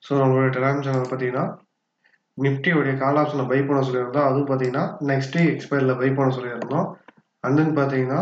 so நம்மளோட டெலாம் channel பார்த்தீங்கன்னா நிஃப்டியோடைய கால் ஆப்ஷனை பை பண்ண சொல்லியிருந்தோம் அதுவும் பார்த்தீங்கன்னா நெக்ஸ்ட் வீக் எக்ஸ்பைரியில் பை பண்ண சொல்லியிருந்தோம் அண்ட் தென் பார்த்தீங்கன்னா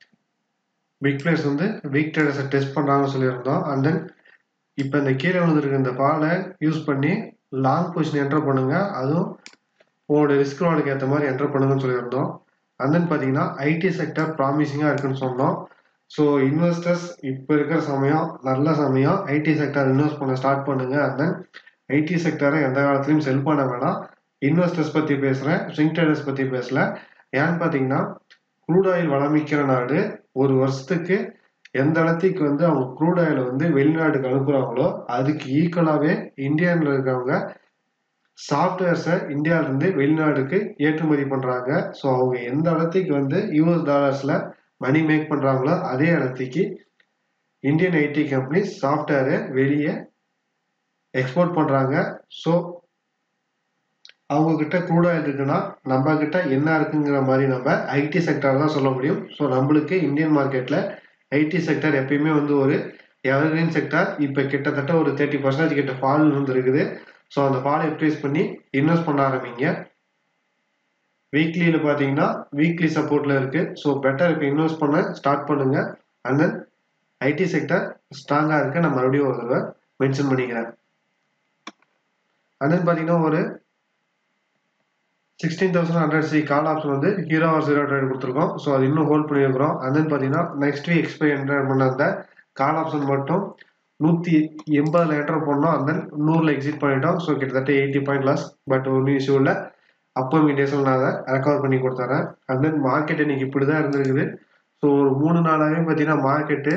பிக் பிளேஸ் வந்து வீக் ட்ரேடர்ஸை டெஸ்ட் பண்ணுறாங்கன்னு சொல்லியிருந்தோம் அண்ட் தென் இப்போ இந்த கீழே விழுந்திருக்க இந்த பாலை யூஸ் பண்ணி லாங் பொசிஷன் என்டர் பண்ணுங்க அதுவும் உங்களோட ரிஸ்க் லாடுக்கு ஏற்ற மாதிரி என்டர் பண்ணுங்கன்னு சொல்லியிருந்தோம் அண்ட் தென் பார்த்தீங்கன்னா ஐடி செக்டர் ப்ராமிசிங்காக இருக்குன்னு சொன்னோம் ஸோ இன்வெஸ்டர்ஸ் இப்போ இருக்கிற சமயம் நல்ல சமயம் ஐடி செக்டர் இன்வெஸ்ட் பண்ண ஸ்டார்ட் பண்ணுங்க அண்ட் தென் ஐடி செக்டரை எந்த காலத்துலையும் செல் பண்ண வேணாம் இன்வெஸ்டர்ஸ் பற்றி பேசுகிறேன் ஸ்விங் ட்ரேடர்ஸ் பற்றி பேசல ஏன்னு பார்த்தீங்கன்னா க்ரூட் ஆயில் வளமிக்கிற நாடு ஒரு வருஷத்துக்கு எந்த இடத்துக்கு வந்து அவங்க க்ரூட் ஆயில் வந்து வெளிநாட்டுக்கு அனுப்புகிறாங்களோ அதுக்கு ஈக்குவலாகவே இந்தியாவில் இருக்கிறவங்க சாஃப்ட்வேர்ஸை இந்தியாவிலேருந்து வெளிநாடுக்கு ஏற்றுமதி பண்ணுறாங்க ஸோ அவங்க எந்த இடத்துக்கு வந்து யூஎஸ் டாலர்ஸில் மணி மேக் பண்ணுறாங்களோ அதே இடத்துக்கு இந்தியன் ஐடி கம்பெனி சாஃப்ட்வேரை வெளியே எக்ஸ்போர்ட் பண்ணுறாங்க ஸோ அவங்க கிட்ட க்ரூட் ஆயில் இருக்குன்னா நம்ம கிட்ட என்ன இருக்குங்கிற மாதிரி நம்ம ஐடி செக்டர் தான் சொல்ல முடியும் ஸோ நம்மளுக்கு இந்தியன் மார்க்கெட்டில் ஐடி செக்டர் எப்பயுமே வந்து ஒரு எவர்கிரீன் செக்டர் இப்போ கிட்டத்தட்ட ஒரு தேர்ட்டி பர்சன்டேஜ் கிட்ட ஃபால் இருந்திருக்குது ஸோ அந்த ஃபாலை யூட்டிலைஸ் பண்ணி இன்வெஸ்ட் பண்ண ஆரம்பிங்க வீக்லியில் பார்த்தீங்கன்னா வீக்லி சப்போர்ட்டில் இருக்குது ஸோ பெட்டர் இப்போ இன்வெஸ்ட் பண்ண ஸ்டார்ட் பண்ணுங்கள் அண்ட் தென் ஐடி செக்டர் ஸ்ட்ராங்காக இருக்க நான் மறுபடியும் ஒரு தடவை மென்ஷன் பண்ணிக்கிறேன் அண்ட் தென் பார்த்தீங்கன்னா ஒரு sixteen thousand hundred C call option வந்து ஹீரோ ஆர் ஜீரோ ட்ரேட் கொடுத்துருக்கோம் ஸோ அது இன்னும் ஹோல்ட் பண்ணியிருக்கிறோம் அண்ட் தென் பார்த்தீங்கன்னா நெக்ஸ்ட் வீக் எக்ஸ்பைரி என்டர் பண்ண அந்த கால் ஆப்ஷன் மட்டும் நூற்றி எண்பதில் என்டர் பண்ணோம் அண்ட் தென் நூறில் எக்ஸிட் பண்ணிட்டோம் ஸோ கிட்டத்தட்ட எயிட்டி பாயிண்ட் லாஸ் பட் ஒன்றும் இஷ்யூ இல்லை அப்போமிங் டேஸில் நான் அதை ரெக்கவர் பண்ணி கொடுத்துறேன் அண்ட் தென் மார்க்கெட் இன்னைக்கு இப்படி தான் இருந்திருக்குது ஸோ ஒரு மூணு நாளாகவே பார்த்தீங்கன்னா market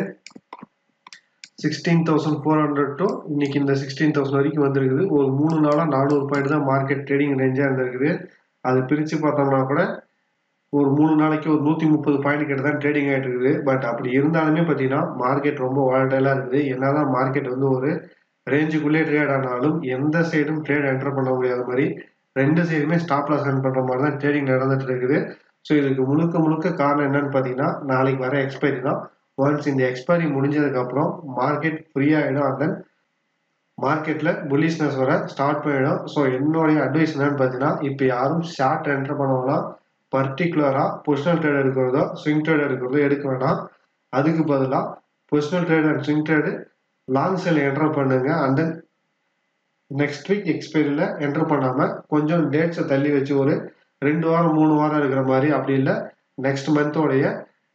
sixteen thousand four hundred to இன்னைக்கு இந்த சிக்ஸ்டீன் தௌசண்ட் வரைக்கும் வந்திருக்குது ஒரு மூணு நாளாக நானூறு பாயிண்ட் தான் மார்க்கெட் ட்ரேடிங் ரேஞ்சாக இருந்திருக்குது அது பிரித்து பார்த்தோம்னா கூட ஒரு மூணு நாளைக்கு ஒரு நூற்றி முப்பது பாயிண்ட் கிட்ட தான் ட்ரேடிங் ஆகிட்டு இருக்குது பட் அப்படி இருந்தாலுமே பார்த்தீங்கன்னா மார்க்கெட் ரொம்ப வாலட்டைலாக இருக்குது என்னதான் மார்க்கெட் வந்து ஒரு ரேஞ்சுக்குள்ளே ட்ரேட் ஆனாலும் எந்த சைடும் ட்ரேட் என்டர் பண்ண முடியாத மாதிரி ரெண்டு சைடுமே ஸ்டாப் லாஸ் ரன் பண்ணுற மாதிரி தான் ட்ரேடிங் நடந்துட்டு இருக்குது ஸோ இதுக்கு முழுக்க முழுக்க காரணம் என்னன்னு பார்த்தீங்கன்னா நாளைக்கு வர எக்ஸ்பைரி தான் ஒன்ஸ் இந்த எக்ஸ்பைரி முடிஞ்சதுக்கப்புறம் மார்க்கெட் ஃப்ரீ ஆகிடும் அண்ட் தென் மார்க்கெட்டில் புல்லிஷ்னஸ் வர ஸ்டார்ட் பண்ணிடும் ஸோ என்னுடைய அட்வைஸ் என்னன்னு பார்த்தீங்கன்னா இப்போ யாரும் ஷார்ட் என்டர் பண்ணவங்களாம் பர்டிகுலராக பொசிஷனல் ட்ரேட் எடுக்கிறதோ ஸ்விங் ட்ரேட் எடுக்கிறதோ எடுக்க வேணாம் அதுக்கு பதிலாக positional trade and swing trade long sell enter பண்ணுங்க அண்ட் தென் நெக்ஸ்ட் வீக் எக்ஸ்பைரியில் என்டர் பண்ணாமல் கொஞ்சம் டேட்ஸை தள்ளி வச்சு ஒரு ரெண்டு வாரம் மூணு வாரம் இருக்கிற மாதிரி அப்படி இல்லை நெக்ஸ்ட் மந்தோடைய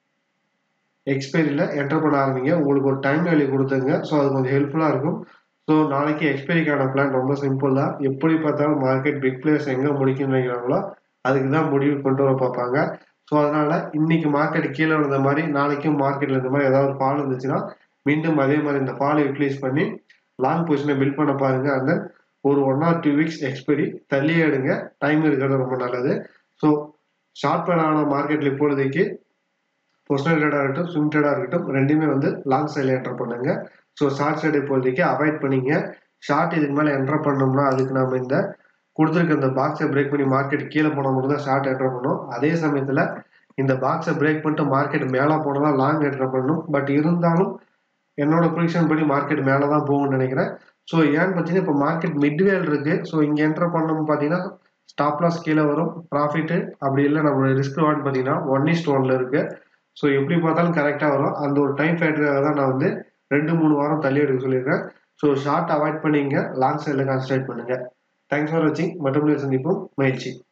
எக்ஸ்பைரியில் என்டர் பண்ண ஆரம்பிங்க உங்களுக்கு ஒரு டைம் வேல்யூ கொடுத்துங்க ஸோ அது கொஞ்சம் ஹெல்ப்ஃபுல்லாக இருக்கும் ஸோ நாளைக்கு எக்ஸ்பைரிக்கான பிளான் ரொம்ப சிம்பிள் தான் எப்படி பார்த்தாலும் மார்க்கெட் பிக் பிளேஸ் எங்கே முடிக்கும்னு நினைக்கிறாங்களோ அதுக்கு தான் முடிவு கொண்டு வர பார்ப்பாங்க ஸோ அதனால இன்னைக்கு மார்க்கெட் கீழே விழுந்த மாதிரி நாளைக்கும் மார்க்கெட்டில் இந்த மாதிரி ஏதாவது ஃபால் இருந்துச்சுன்னா மீண்டும் அதே மாதிரி இந்த ஃபாலை யூட்டிலைஸ் பண்ணி லாங் பொசிஷனை பில்ட் பண்ண பாருங்க அந்த ஒரு one or two weeks expiry தள்ளியே எடுங்க டைம் இருக்கிறது ரொம்ப நல்லது ஸோ ஷார்ட் பேட் ஆன மார்க்கெட்டில் இப்பொழுதைக்கு பொசிஷனல் ட்ரேடாக இருக்கட்டும் ஸ்விங் ட்ரேடாக இருக்கட்டும் ரெண்டுமே வந்து லாங் சைடில் என்டர் பண்ணுங்க ஸோ ஷார்ட் சைடு இப்போதைக்கு அவாய்ட் பண்ணிங்க ஷார்ட் இதுக்கு மேலே என்டர் பண்ணோம்னா அதுக்கு நம்ம இந்த கொடுத்துருக்க இந்த பாக்ஸை பிரேக் பண்ணி மார்க்கெட் கீழே போன மட்டும் தான் ஷார்ட் என்டர் பண்ணணும் அதே சமயத்தில் இந்த பாக்ஸை பிரேக் பண்ணிட்டு மார்க்கெட் மேலே போனால் லாங் என்டர் பண்ணணும் பட் இருந்தாலும் என்னோட ப்ரொடிக்ஷன் படி மார்க்கெட் மேலே தான் போகும்னு நினைக்கிறேன் ஸோ ஏன்னு பார்த்தீங்கன்னா இப்போ மார்க்கெட் மிட்வேல் இருக்குது ஸோ இங்கே என்டர் பண்ணோம் பார்த்தீங்கன்னா ஸ்டாப் லாஸ் கீழே வரும் ப்ராஃபிட்டு அப்படி இல்லை நம்மளோட ரிஸ்க் வான் பார்த்தீங்கன்னா ஒன் இஸ்ட் ஒனில் இருக்குது ஸோ எப்படி பார்த்தாலும் கரெக்டாக வரும் அந்த ஒரு டைம் ஃபேக்டராக தான் நான் வந்து ரெண்டு மூணு வாரம் தள்ளி எடுக்க சொல்லியிருக்கேன் ஸோ ஷார்ட் அவாய்ட் பண்ணிங்க லாங் சைடில் கான்சன்ட்ரேட் பண்ணுங்கள் தேங்க்ஸ் ஃபார் வாட்சிங் மற்றபடி சந்திப்போம் மகிழ்ச்சி